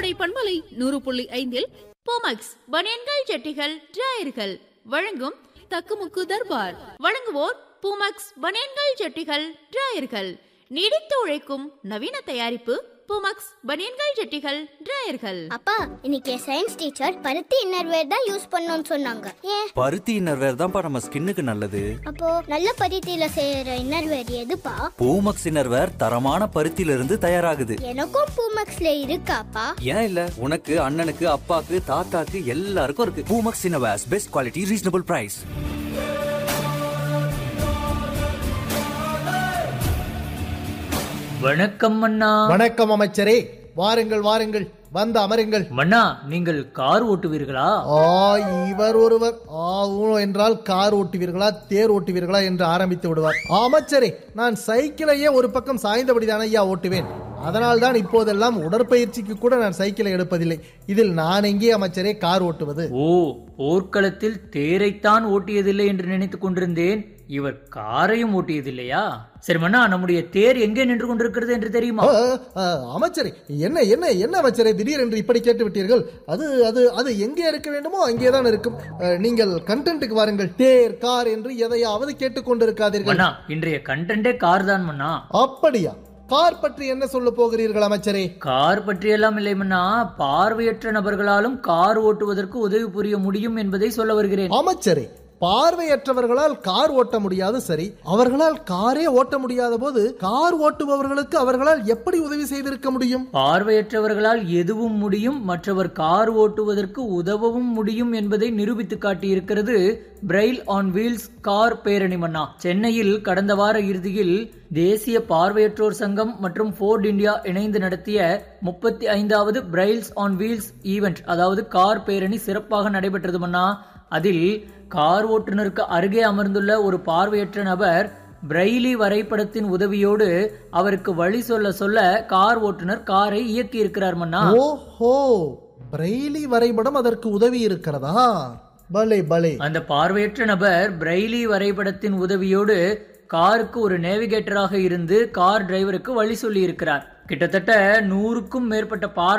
கோடை பண்பலை நூறு புள்ளி ஐந்தில் போமக்ஸ் பனியன்கள் ஜட்டிகள் டிராயர்கள் வழங்கும் தக்குமுக்கு தர்பார் வழங்குவோர் பூமக்ஸ் பனியன்கள் ஜட்டிகள் டிராயர்கள் நீடித்து உழைக்கும் நவீன தயாரிப்பு பூமக்ஸ் பனியன்கள் ஜட்டிகள் டிராயர்கள் அப்பா இன்னைக்கு சயின்ஸ் டீச்சர் பருத்தி இன்னர்வேர் தான் யூஸ் பண்ணணும்னு சொன்னாங்க ஏன் பருத்தி இன்னர்வேர் தான்ப்பா நம்ம ஸ்கின்னுக்கு நல்லது அப்போ நல்ல பருத்தியில செய்யற இன்னர்வேர் எதுப்பா பூமக்ஸ் இன்னர்வேர் தரமான பருத்தியில இருந்து தயாராகுது எனக்கும் பூமக்ஸ்ல இருக்காப்பா ஏன் இல்ல உனக்கு அண்ணனுக்கு அப்பாக்கு தாத்தாக்கு எல்லாருக்கும் இருக்கு Poomex innerwears best quality reasonable price வணக்கம் மன்னா வணக்கம் அமைச்சரே வாருங்கள் வாருங்கள் வந்து அமருங்கள் மன்னா நீங்கள் கார் ஓட்டுவீர்களா ஆ இவர் ஒருவர் ஆ ஊ என்றால் கார் ஓட்டுவீர்களா தேர் ஓட்டுவீர்களா என்று ஆரம்பித்து விடுவார் அமைச்சரே நான் சைக்கிளையே ஒரு பக்கம் சாய்ந்தபடிதான் ஐயா ஓட்டுவேன் அதனால் தான் இப்போதெல்லாம் உடற்பயிற்சிக்கு கூட நான் சைக்கிளை எடுப்பதில்லை இதில் நான் எங்கே அமைச்சரே கார் ஓட்டுவது ஓ போர்க்களத்தில் தேரைத்தான் ஓட்டியதில்லை என்று நினைத்துக் கொண்டிருந்தேன் இவர் காரையும் ஓட்டியதில்லையா சரி மன்னா நம்முடைய தேர் எங்கே நின்று கொண்டிருக்கிறது என்று தெரியுமா ஆ, ஆ, அமைச்சரே என்ன என்ன என்ன அமைச்சரே திடீரென்று இப்படி கேட்டு விட்டீர்கள் அது அது அது எங்கே இருக்க வேண்டுமோ அங்கே தான் இருக்கும் அ, நீங்கள் கண்டென்ட்டுக்கு வாருங்கள் தேர் கார் என்று எதையாவது கேட்டுக்கொண்டிருக்காதீர்கள் மன்னா இன்றைய கண்டென்ட்டே கார் தான் மன்னா அப்படியா கார் பற்றி என்ன சொல்ல போகிறீர்கள் அமைச்சரே கார் பற்றியெல்லாம் இல்லை மன்னா பார்வையற்ற நபர்களாலும் கார் ஓட்டுவதற்கு உதவி புரிய முடியும் என்பதை சொல்ல வருகிறேன் அமைச்சரே பார்வையற்றவர்களால் கார் ஓட்ட முடியாது சரி அவர்களால் காரே ஓட்ட முடியாத போது கார் ஓட்டுபவர்களுக்கு அவர்களால் எப்படி உதவி செய்திருக்க முடியும் பார்வையற்றவர்களால் எதுவும் முடியும் மற்றவர் கார் ஓட்டுவதற்கு உதவவும் முடியும் என்பதை நிரூபித்து காட்டியிருக்கிறது பிரைல் ஆன் வீல்ஸ் கார் பேரணி மன்னா சென்னையில் கடந்த வார இறுதியில் தேசிய பார்வையற்றோர் சங்கம் மற்றும் ஃபோர்ட் இந்தியா இணைந்து நடத்திய முப்பத்தி ஐந்தாவது பிரைல்ஸ் ஆன் வீல்ஸ் ஈவெண்ட் அதாவது கார் பேரணி சிறப்பாக நடைபெற்றது மன்னா அதில் கார் ஓட்டுநருக்கு அருகே அமர்ந்துள்ள ஒரு பார்வையற்ற நபர் பிரெய்லி வரைபடத்தின் உதவியோடு அவருக்கு வழி சொல்ல சொல்ல கார் ஓட்டுநர் காரை இயக்கி இருக்கிறார் மன்னா ஓஹோ பிரெய்லி வரைபடம் அதற்கு உதவி இருக்கிறதா பலே பலே அந்த பார்வையற்ற நபர் பிரெய்லி வரைபடத்தின் உதவியோடு காருக்கு ஒரு நேவிகேட்டராக இருந்து கார் டிரைவருக்கு வழி சொல்லி இருக்கிறார் கிட்டத்தட்ட நூறுக்கும் மேற்பட்ட